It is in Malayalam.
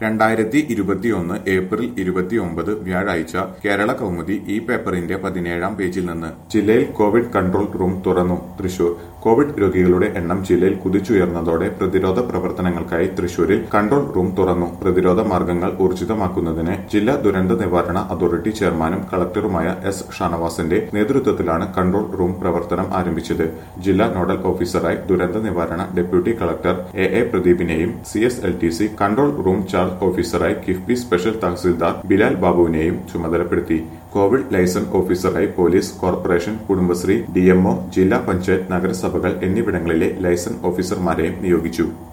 രണ്ടായിരത്തി ഇരുപത്തിയൊന്ന് ഏപ്രിൽ ഇരുപത്തിയൊമ്പത് വ്യാഴാഴ്ച കേരള കൗമുദി ഈ പേപ്പറിന്റെ പതിനേഴാം പേജിൽ നിന്ന് ജില്ലയിൽ കോവിഡ് കൺട്രോൾ റൂം തുറന്നു തൃശൂർ കോവിഡ് രോഗികളുടെ എണ്ണം ജില്ലയിൽ കുതിച്ചുയർന്നതോടെ പ്രതിരോധ പ്രവർത്തനങ്ങൾക്കായി തൃശൂരിൽ കൺട്രോൾ റൂം തുറന്നു പ്രതിരോധ മാർഗങ്ങൾ ഊർജിതമാക്കുന്നതിന് ജില്ലാ ദുരന്ത നിവാരണ അതോറിറ്റി ചെയർമാനും കളക്ടറുമായ എസ് ഷാനവാസിന്റെ നേതൃത്വത്തിലാണ് കൺട്രോൾ റൂം പ്രവർത്തനം ആരംഭിച്ചത് ജില്ലാ നോഡൽ ഓഫീസറായി ദുരന്ത നിവാരണ ഡെപ്യൂട്ടി കളക്ടർ എ എ പ്രദീപിനെയും C S L T C control room charge ഓഫീസറായി കിഫ്ബി സ്പെഷ്യൽ തഹസിൽദാർ ബിലാൽ ബാബുവിനെയും ചുമതലപ്പെടുത്തി കോവിഡ് ലൈസൻസ് ഓഫീസറായി പോലീസ് കോർപ്പറേഷൻ കുടുംബശ്രീ ഡിഎംഒ ജില്ലാ പഞ്ചായത്ത് നഗരസഭകൾ എന്നിവിടങ്ങളിലെ ലൈസൻസ് ഓഫീസർമാരെയും നിയോഗിച്ചു